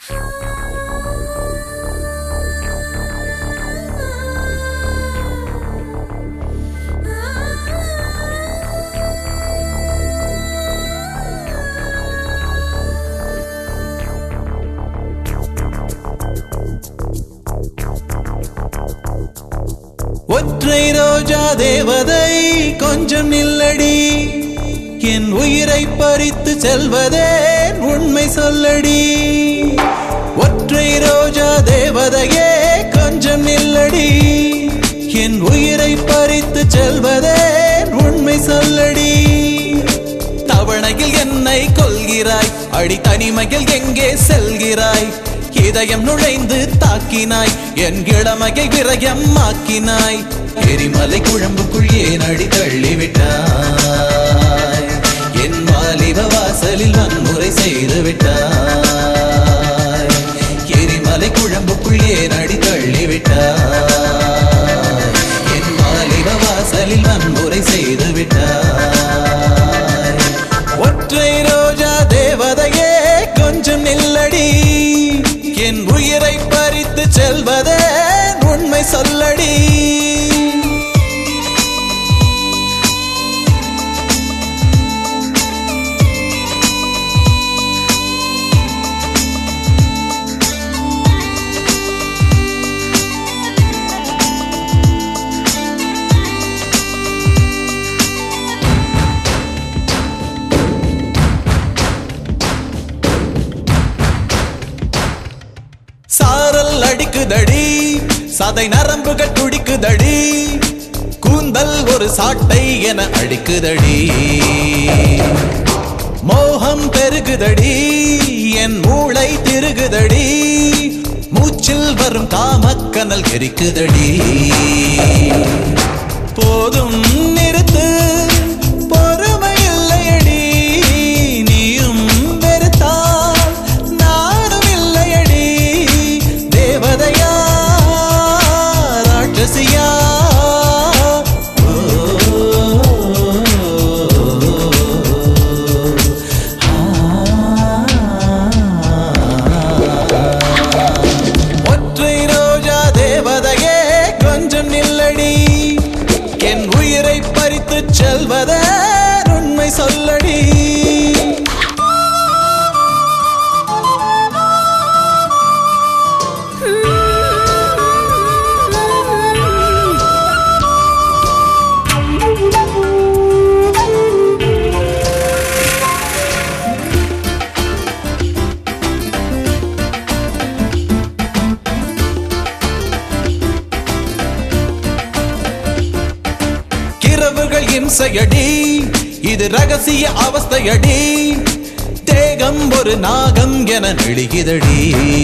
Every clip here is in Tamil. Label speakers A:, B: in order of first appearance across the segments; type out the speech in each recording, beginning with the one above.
A: ஒற்றை ரோஜா தேவதை கொஞ்சம் நில்லடி என் உயிரை பறித்து செல்வதே உண்மை சொல்லடி ஒற்றை ரோஜா தேவதையே கொஞ்சம் நில்லடி என் உயிரை பறித்து செல்வதே உண்மை சொல்லடி தவணையில் என்னை கொள்கிறாய் அடி தனிமையில் எங்கே செல்கிறாய் இதயம் நுழைந்து தாக்கினாய் என் இளமையை விரயம் ஆக்கினாய் எரிமலை குழம்புக்குள் ஏன் அடி தள்ளிவிட்டாய் என் வாலிப வாசலில் வன்முறை செய்து விட்டாய் எரிமலை குழம்புக்குள் ஏன் அடி தள்ளிவிட்டாய் என் வாலிப வாசலில் வன்முறை செய்து விட்டாய் ஒற்றை ரோஜா தேவதையே கொஞ்சம் நில்லடி என் உயிரை பறித்து செல்வதே உண்மை சொல்லடி சாரல் அடிக்குதடி சதை நரம்புகள் துடிக்குதடி கூந்தல் ஒரு சாட்டை என அடிக்குதடி மோகம் பெருகுதடி என் மூளை திருகுதடி மூச்சில் வரும் காமக்கனல் எரிக்குதடி போதும் நிறுத்து பொறுமை இல்லையடி நீயும் வெறுத்தால் நானும் இல்லையடி தேவதையா ராட்சசியா ஒற்றை ரோஜா தேவதையே கொஞ்சம் நில்லடி என் உயிரை பறித்து செல்வதே உண்மை சொல்லடி கிரவுகள் இம்சையடி இது ரகசிய அவஸ்தையடி தேகம் ஒரு நாகம் என நெழுகிதடி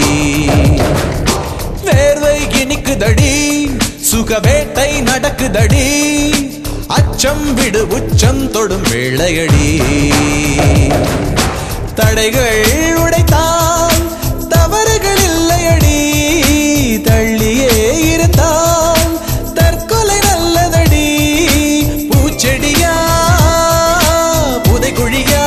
A: வேர்வை இனிக்குதடி சுகவேட்டை நடக்குதடி அச்சம் விடு உச்சம் தொடும் வேளையடி தடைகள் உடைத்தால் தவறுகள் இல்லையடி தள்ளியே இருந்தால் தற்கொலை நல்லதடி பூச்செடியா புதைக்குழியா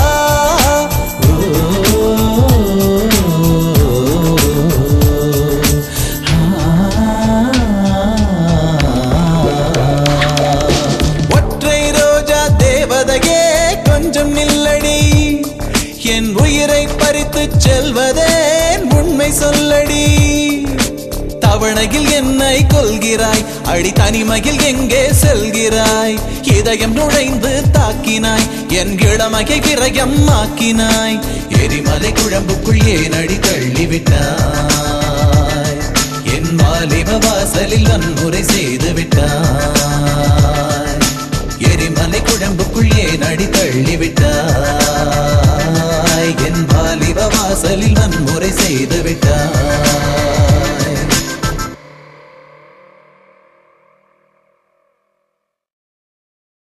A: ஒற்றை ரோஜா தேவதையே கொஞ்சம் நில்லடி என் உயிரை பறித்து செல்வதே உண்மை சொல்லடி தவணையில் என்னை கொள்கிறாய் அடி தனிமையில் எங்கே செல்கிறாய் இதயம் நுழைந்து தாக்கினாய் என் இளமையை விரயம் ஆக்கினாய் எரிமலை குழம்புக்குள் ஏன் அடி தள்ளிவிட்டாய் என் வாலிப வாசலில் வன்முறை செய்து விட்டாய் எரிமலை குழம்புக்குள் ஏன் அடி தள்ளிவிட்டாய் என் வாலிப வாசலில் வன்முறை செய்து விட்டாய்